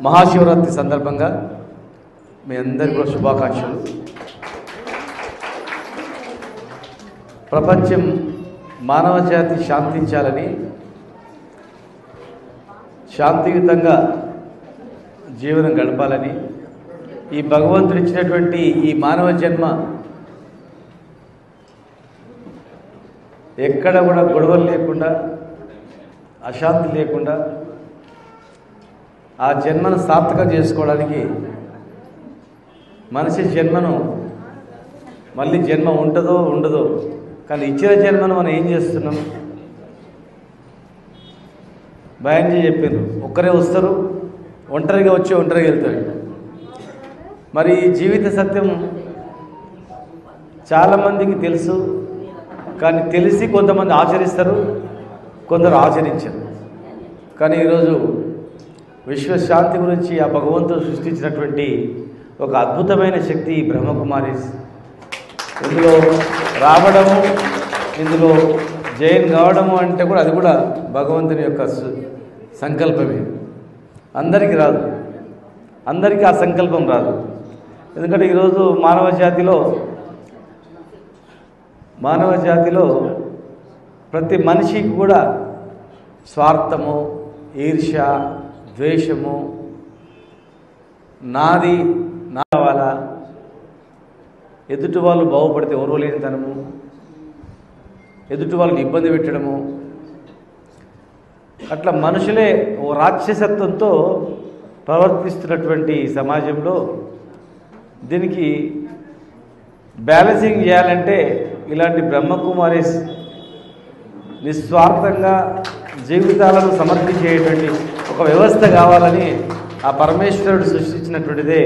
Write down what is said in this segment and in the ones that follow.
మహాశివరాత్రి సందర్భంగా మీ అందరికీ కూడా శుభాకాంక్షలు ప్రపంచం మానవ జాతి శాంతించాలని శాంతియుతంగా జీవనం గడపాలని ఈ భగవంతుడు ఇచ్చినటువంటి ఈ మానవ జన్మ ఎక్కడ కూడా గొడవలు లేకుండా అశాంతి లేకుండా ఆ జన్మను సార్థకం చేసుకోవడానికి మనిషి జన్మను మళ్ళీ జన్మ ఉంటుందో ఉండదో కానీ ఇచ్చిన జన్మను మనం ఏం చేస్తున్నాం భయంజీ చెప్పారు ఒక్కరే వస్తారు ఒంటరిగా వచ్చి ఒంటరిగా వెళ్తారు మరి ఈ జీవిత సత్యం చాలామందికి తెలుసు కానీ తెలిసి కొంతమంది ఆచరిస్తారు కొందరు ఆచరించరు కానీ ఈరోజు విశ్వశాంతి గురించి ఆ భగవంతుడు సృష్టించినటువంటి ఒక అద్భుతమైన శక్తి ఈ బ్రహ్మకుమారి ఇందులో రావడము ఇందులో జైన్ కావడము అంటే కూడా అది కూడా భగవంతుని యొక్క సు- సంకల్పమే అందరికీ రాదు అందరికీ ఆ సంకల్పం రాదు ఎందుకంటే ఈరోజు మానవ జాతిలో మానవ జాతిలో ప్రతి మనిషికి కూడా స్వార్థము ఈర్ష్య ద్వేషము నాది నా వాళ్ళ ఎదుటి వాళ్ళు బాగుపడితే ఓర్వలేనితనము ఎదుటి వాళ్ళని ఇబ్బంది పెట్టడము అట్లా మనుషులే ఓ రాక్షసత్వంతో ప్రవర్తిస్తున్నటువంటి ఈ సమాజంలో దీనికి బ్యాలెన్సింగ్ చేయాలంటే ఇలాంటి బ్రహ్మకుమారిస్ నిస్వార్థంగా జీవితాలను సమర్పించేటువంటి ఒక వ్యవస్థ కావాలని ఆ పరమేశ్వరుడు సృష్టించినటువంటిదే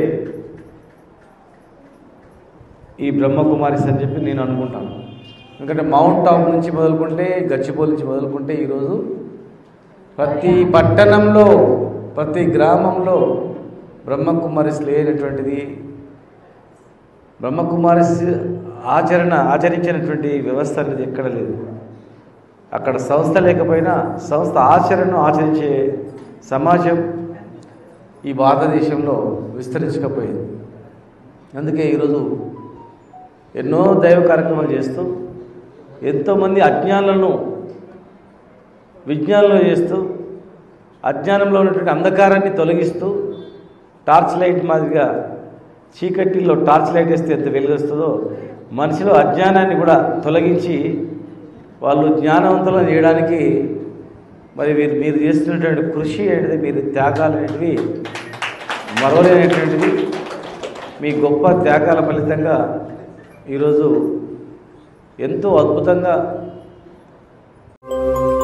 ఈ బ్రహ్మకుమారిస్ అని చెప్పి నేను అనుకుంటాను ఎందుకంటే మౌంట్ ఆఫ్ నుంచి మొదలుకుంటే గచ్చిబౌలి నుంచి మొదలుకుంటే ఈరోజు ప్రతి పట్టణంలో ప్రతి గ్రామంలో బ్రహ్మకుమారిస్ లేనటువంటిది బ్రహ్మకుమారిస్ ఆచరణ ఆచరించినటువంటి వ్యవస్థ అనేది ఎక్కడ లేదు అక్కడ సంస్థ లేకపోయినా సంస్థ ఆచరణను ఆచరించే సమాజం ఈ భారతదేశంలో విస్తరించకపోయింది అందుకే ఈరోజు ఎన్నో దైవ కార్యక్రమాలు చేస్తూ ఎంతోమంది అజ్ఞానులను విజ్ఞానంలో చేస్తూ అజ్ఞానంలో ఉన్నటువంటి అంధకారాన్ని తొలగిస్తూ టార్చ్ లైట్ మాదిరిగా చీకటిలో టార్చ్ లైట్ వేస్తే ఎంత వెలుగొస్తుందో మనిషిలో అజ్ఞానాన్ని కూడా తొలగించి వాళ్ళు జ్ఞానవంతులను చేయడానికి మరి మీరు మీరు చేస్తున్నటువంటి కృషి అనేది మీరు త్యాగాలు అనేటివి మరవలేనటువంటిది మీ గొప్ప త్యాగాల ఫలితంగా ఈరోజు ఎంతో అద్భుతంగా